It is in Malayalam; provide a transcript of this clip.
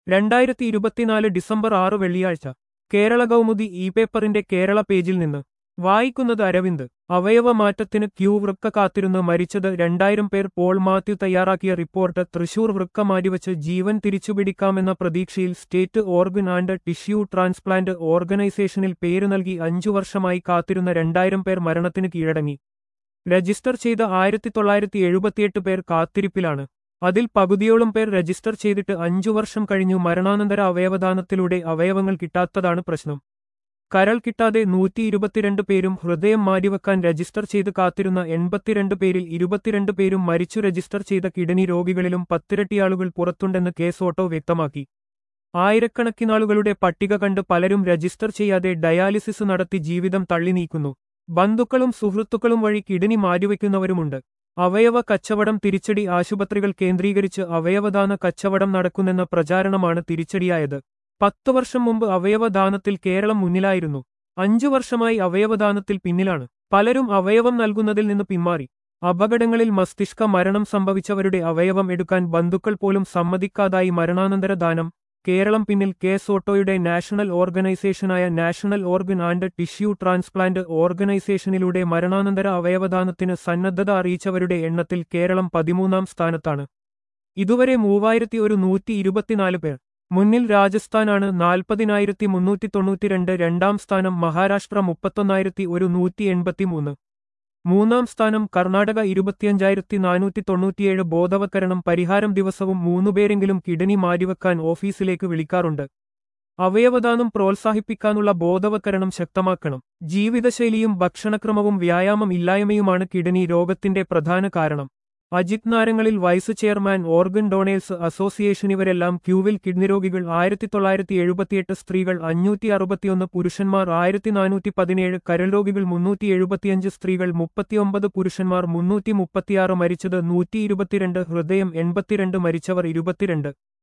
രണ്ടായിരത്തി ഇരുപത്തിനാല് ഡിസംബർ ആറ് വെള്ളിയാഴ്ച കേരള കൗമുദി ഇ പേപ്പറിന്റെ കേരള പേജിൽ നിന്ന് വായിക്കുന്നത് അരവിന്ദ് അവയവമാറ്റത്തിന് ക്യൂ വൃക്ക കാത്തിരുന്ന് മരിച്ചത് രണ്ടായിരം പേർ പോൾ മാത്യു തയ്യാറാക്കിയ റിപ്പോർട്ട് തൃശൂർ വൃക്ക മാറ്റിവച്ച് ജീവൻ തിരിച്ചുപിടിക്കാമെന്ന പ്രതീക്ഷയിൽ state organ and tissue transplant ഓർഗനൈസേഷനിൽ പേര് നൽകി അഞ്ചു വർഷമായി കാത്തിരുന്ന രണ്ടായിരം പേർ മരണത്തിന് കീഴടങ്ങി രജിസ്റ്റർ ചെയ്ത ആയിരത്തി തൊള്ളായിരത്തി എഴുപത്തിയെട്ട് പേർ കാത്തിരിപ്പിലാണ് അതിൽ പകുതിയോളം പേർ രജിസ്റ്റർ ചെയ്തിട്ട് അഞ്ചു വർഷം കഴിഞ്ഞു മരണാനന്തര അവയവദാനത്തിലൂടെ അവയവങ്ങൾ കിട്ടാത്തതാണ് പ്രശ്നം കരൾ കിട്ടാതെ നൂറ്റി ഇരുപത്തിരണ്ട് പേരും ഹൃദയം മാറ്റിവെക്കാൻ രജിസ്റ്റർ ചെയ്ത് കാത്തിരുന്ന എൺപത്തിരണ്ട് പേരിൽ ഇരുപത്തിരണ്ട് പേരും മരിച്ചു രജിസ്റ്റർ ചെയ്ത കിഡനി രോഗികളിലും പത്തിരട്ടിയാളുകൾ പുറത്തുണ്ടെന്ന് കേസ് ഓട്ടോ വ്യക്തമാക്കി ആയിരക്കണക്കിനാളുകളുടെ പട്ടിക കണ്ട് പലരും രജിസ്റ്റർ ചെയ്യാതെ ഡയാലിസിസ് നടത്തി ജീവിതം തള്ളി നീക്കുന്നു ബന്ധുക്കളും സുഹൃത്തുക്കളും വഴി കിഡനി മാറ്റിവെക്കുന്നവരുമുണ്ട് അവയവ കച്ചവടം തിരിച്ചടി ആശുപത്രികൾ കേന്ദ്രീകരിച്ച് അവയവദാന കച്ചവടം നടക്കുന്നെന്ന പ്രചാരണമാണ് തിരിച്ചടിയായത് പത്തു വർഷം മുമ്പ് അവയവദാനത്തിൽ കേരളം മുന്നിലായിരുന്നു അഞ്ചു വർഷമായി അവയവദാനത്തിൽ പിന്നിലാണ് പലരും അവയവം നൽകുന്നതിൽ നിന്ന് പിന്മാറി അപകടങ്ങളിൽ മസ്തിഷ്ക മരണം സംഭവിച്ചവരുടെ അവയവം എടുക്കാൻ ബന്ധുക്കൾ പോലും സമ്മതിക്കാതായി മരണാനന്തര ദാനം കേരളം പിന്നിൽ കേസ് ഓട്ടോയുടെ നാഷണൽ ഓർഗനൈസേഷനായ national organ and tissue transplant ഓർഗനൈസേഷനിലൂടെ മരണാനന്തര അവയവദാനത്തിന് സന്നദ്ധത അറിയിച്ചവരുടെ എണ്ണത്തിൽ കേരളം പതിമൂന്നാം സ്ഥാനത്താണ് ഇതുവരെ മൂവായിരത്തി ഒരു നൂറ്റി ഇരുപത്തിനാല് പേർ മുന്നിൽ രാജസ്ഥാനാണ് നാൽപ്പതിനായിരത്തി മുന്നൂറ്റി തൊണ്ണൂറ്റിരണ്ട് രണ്ടാം സ്ഥാനം മഹാരാഷ്ട്ര മുപ്പത്തൊന്നായിരത്തി ഒരു നൂറ്റി എൺപത്തിമൂന്ന് മൂന്നാം സ്ഥാനം കർണാടക ഇരുപത്തിയഞ്ചായിരത്തി നാനൂറ്റി തൊണ്ണൂറ്റിയേഴ് ബോധവൽക്കരണം പരിഹാരം ദിവസവും മൂന്നുപേരെങ്കിലും കിഡനി മാറ്റിവെക്കാൻ ഓഫീസിലേക്ക് വിളിക്കാറുണ്ട് അവയവദാനം പ്രോത്സാഹിപ്പിക്കാനുള്ള ബോധവൽക്കരണം ശക്തമാക്കണം ജീവിതശൈലിയും ഭക്ഷണക്രമവും വ്യായാമം ഇല്ലായ്മയുമാണ് കിഡനി രോഗത്തിന്റെ പ്രധാന കാരണം അജിത് നാരങ്ങളിൽ vice chairman organ donors association ഇവരെല്ലാം ക്യൂവിൽ കിഡ്നി രോഗികൾ ആയിരത്തി തൊള്ളായിരത്തി എഴുപത്തിയെട്ട് സ്ത്രീകൾ അഞ്ഞൂറ്റി അറുപത്തിയൊന്ന് പുരുഷന്മാർ ആയിരത്തി നാനൂറ്റി പതിനേഴ് കരൾ രോഗികൾ മുന്നൂറ്റി എഴുപത്തിയഞ്ച് സ്ത്രീകൾ മുപ്പത്തിയൊമ്പത് പുരുഷന്മാർ മുന്നൂറ്റി മുപ്പത്തിയാറ് മരിച്ചത് നൂറ്റി ഇരുപത്തിരണ്ട് ഹൃദയം എൺപത്തിരണ്ട് മരിച്ചവർ ഇരുപത്തിരണ്ട്